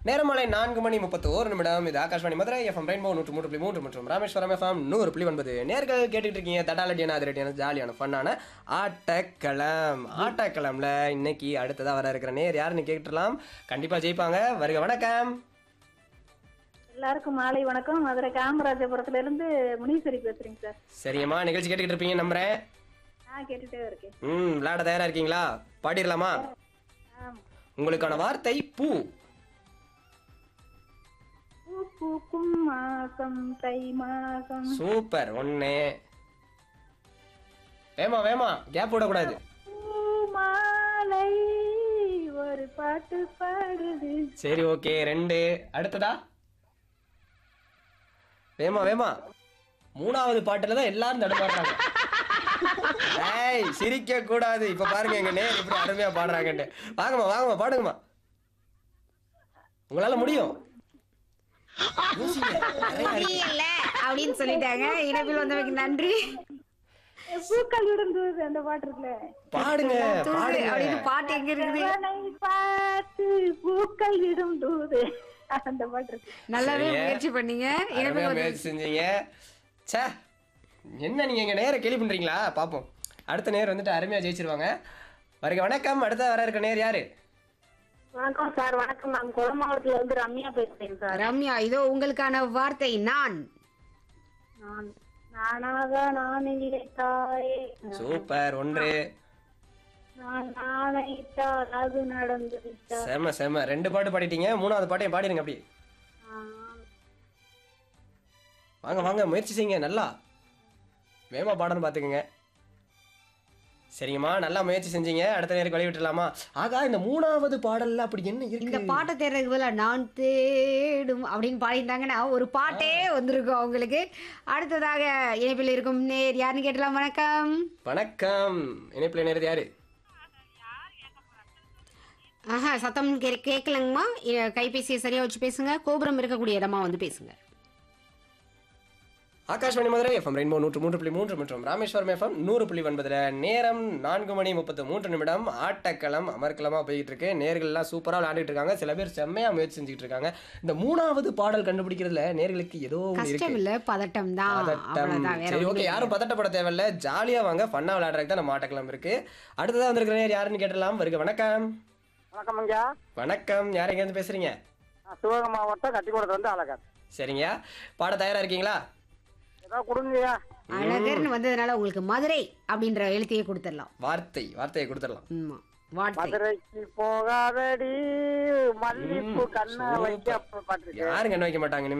நேரமலை நான்கு மணி முப்பத்தி ஓரு நிமிடம் இது ஆகாஷ்வாணி மதுரை எஃப்எம் ரெயின்போ நூற்று மூன்று புள்ளி மூன்று மற்றும் ராமேஸ்வரம் எஃப்எம் நூறு புள்ளி ஒன்பது நேர்கள் கேட்டுட்டு இருக்கீங்க தட்டாலட்டியான அதிரட்டியான ஜாலியான ஃபன்னான ஆட்டக்களம் ஆட்டக்களம்ல இன்னைக்கு அடுத்ததா வர இருக்கிற நேர் யாருன்னு கேட்டுலாம் கண்டிப்பா ஜெயிப்பாங்க வருக வணக்கம் எல்லாருக்கும் மாலை வணக்கம் மதுரை காமராஜபுரத்துல இருந்து முனீஸ்வரி பேசுறேங்க சார் சரியம்மா நிகழ்ச்சி கேட்டுக்கிட்டு இருப்பீங்க நம்புறேன் நான் கேட்டுட்டே இருக்கேன் ம் விளையாட தயாரா இருக்கீங்களா பாடிடலாமா ஆம். உங்களுக்கான வார்த்தை பூ பூ பூக்கும் மாசம் தை மாசம் சூப்பர் ஒண்ணு வேமா வேமா கேப் விடக்கூடாது பூ மாலை ஒரு பாட்டு பாடுது சரி ஓகே ரெண்டு அடுத்ததா வேமா வேமா மூணாவது பாட்டுல தான் எல்லாரும் தடுமாடுறாங்க ஏய் சிரிக்க கூடாது இப்ப பாருங்க எங்க நேர் இப்படி அருமையா பாடுறாங்கன்ட்டு வாங்கம்மா வாங்கம்மா பாடுங்கம்மா உங்களால முடியும் யோசிங்க. நிறைய இருக்கு. முடியல அப்படின்னு சொல்லிட்டாங்க இணைப்பில் வந்தமைக்கு நன்றி பூக்கள் விடுந்தது அந்த பாட்டு இருக்குல்ல பாடுங்க தூது அப்படின்னு பாடுங்க பாட்டு எங்க இருக்குது அவனை பார்த்து பூக்கள் இடும் தூது அந்த பாட்டு இருக்கு நல்லாவே சரிங்க. முயற்சி பண்ணீங்க அருமையா இணைப்பில் வந்து முயற்சி செஞ்சீங்க ச்சே என்ன நீங்க எங்க நேர கேலி பண்றீங்களா பாப்போம் அடுத்த நேர் வந்துட்டு அருமையா ஜெயிச்சிருவாங்க வருக வணக்கம் அடுத்த வர இருக்க நேர் யாரு வணக்கம் சார் வணக்கம் நான் குளமாவட்டத்துல இருந்து ரம்யா பேசுறேன் சார் ரம்யா இதோ உங்களுக்கான வார்த்தை நான் நான் நானாக நான் நினைத்தாயே சூப்பர் ஒன்று நான் நாளைத்தால் அது நடந்து விட்டால் செம செம ரெண்டு பாட்டு பாடிட்டீங்க மூணாவது பாட்டையும் பாடிடுங்க அப்படி வாங்க வாங்க முயற்சி செய்யுங்க நல்லா வேகமா பாடணும் பார்த்துக்குங்க சரிங்கம்மா நல்லா முயற்சி செஞ்சீங்க அடுத்த நேருக்கு வழி விட்டுலாமா ஆகா இந்த மூணாவது பாடல்ல அப்படி என்ன இந்த இருக்கு பாட்டை தேடுறதுக்கு பதிலா நான் தேடும் அப்படின்னு பாடிட்டாங்கன்னா ஒரு பாட்டே வந்திருக்கும் அவங்களுக்கு அடுத்ததாக இணைப்பில் இருக்கும் நேர் யாருன்னு கேட்டலாம் வணக்கம் வணக்கம் இணைப்பில் நேரது யாரு ஆஹா சத்தம் கே கேட்கலங்கம்மா இ- கைபேசியை சரியா வச்சு பேசுங்க கோபுரம் இருக்கக்கூடிய இடமா வந்து பேசுங்க ஆகாஷ்வாணி மதுரை எஃப்எம் ரெயின்போ நூற்று மூன்று புள்ளி மூன்று மற்றும் ராமேஸ்வரம் எஃப்எம் நூறு புள்ளி ஒன்பதுல நேரம் நான்கு மணி முப்பத்து மூன்று நிமிடம் ஆட்டக்களம் அமர்க்களமா போய்கிட்டு இருக்கு நேர்கள்லாம் சூப்பரா விளையாண்டுட்டு இருக்காங்க சில பேர் செம்மையா முயற்சி செஞ்சுட்டு இருக்காங்க இந்த மூணாவது பாடல் கண்டுபிடிக்கிறதுல நேர்களுக்கு ஏதோ ஒண்ணு கஷ்டம் இருக்கு இல்ல பதட்டம் தான் பதட்டம் அவ்வளவுதான் வேற சரி ஒண்ணும் ஓகே இல்ல. யாரும் பதட்டப்பட தேவையில்ல ஜாலியா வாங்க ஃபன்னா விளையாடுறதுக்கு தான் நம்ம ஆட்டக்களம் இருக்கு அடுத்ததா வந்திருக்கிற நேர் யாருன்னு கேட்டலாம் வருக வணக்கம் வணக்கம் ஐயா வணக்கம் யார் எங்க இருந்து பேசுறீங்க நான் சிவகங்கை மாவட்டம் கட்டிக்கூடத்துல வந்து அழகர் சரிங்க பாட தயாரா இருக்கீங்களா ஏதாவது கொடுங்கய்யா அழகர்னு வந்ததுனால உங்களுக்கு மதுரை அப்படின்ற எழுத்தையே கொடுத்துடலாம் வார்த்தை வார்த்தையை கொடுத்துடலாம் ஆமா வார்த்தை மதுரைக்கு போகாதடி மல்லிப்பூ கண்ண வைக்க பாட்டு இருக்கு யாரும் கண்ணு வைக்க மாட்டாங்க இனிமே